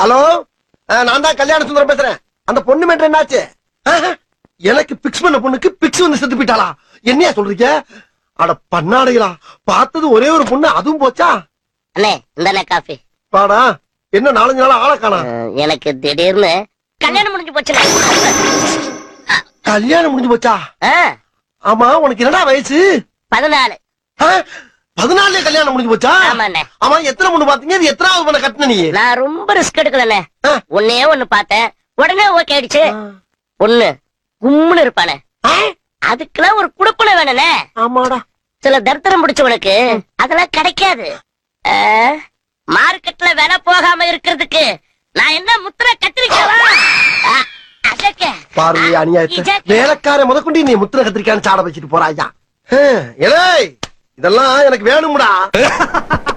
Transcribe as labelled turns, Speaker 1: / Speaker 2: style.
Speaker 1: Hello அஹ், நான் தான் கல்யாண சுந்தரம் பேசுறேன் அந்த பொண்ணு மேட்டர் என்னாச்சு ஆஹ், எனக்கு பிக்ஸ் பண்ண பொண்ணுக்கு பிக்ஸ் வந்து செத்து போயிட்டாளா என்னையா சொல்றீங்க அட பண்ணாடைகளா பார்த்தது ஒரே ஒரு பொண்ணு அதுவும் போச்சா
Speaker 2: அண்ணே இந்தாண்ணே காஃபி
Speaker 1: பாடா என்ன நாலஞ்சு நாள் ஆளை காணா
Speaker 2: அஹ், எனக்கு திடீர்னு கல்யாணம் முடிஞ்சு போச்சுண்ணே
Speaker 1: கல்யாணம் முடிஞ்சு போச்சா
Speaker 2: ஆ,
Speaker 1: ஆமா உனக்கு என்னடா வயசு
Speaker 2: பதினாலு
Speaker 1: ஆஹ், பதினாலே கல்யாணம் முடிஞ்சு போச்சா
Speaker 2: ஆமாண்ணே
Speaker 1: ஆமா எத்தனை பொண்ணு பாத்தீங்க இது எத்தனாவது பொண்ணை கட்டின நீ
Speaker 2: நான் ரொம்ப ரிஸ்க் எடுக்கலண்ணே
Speaker 1: ஆ.
Speaker 2: ஒன்னே ஒண்ணு பார்த்தேன் உடனே ஓகே ஆயிடுச்சு ஒண்ணு கும்முன்னு இருப்பானே
Speaker 1: ஆஹ்,
Speaker 2: அதுக்கெல்லாம் ஒரு குடுப்பனை வேணுண்ணே
Speaker 1: ஆமாடா
Speaker 2: சில தரித்திரம் பிடிச்சவனுக்கு அதெல்லாம் கிடைக்காது ஆ, மார்க்கெட்ல விலை போகாம இருக்கிறதுக்கு நான் என்ன முத்திர கத்திரிக்கவா ஆ, அதக்க.
Speaker 1: பார்வை அநியாயத்தை
Speaker 2: இஜக்க.
Speaker 1: வேலைக்கார முதற்கொண்டு நீ முத்திர கத்திரிக்கான்னு சாட வச்சுட்டு போறாயா ஏலே இதெல்லாம் எனக்கு வேணும்டா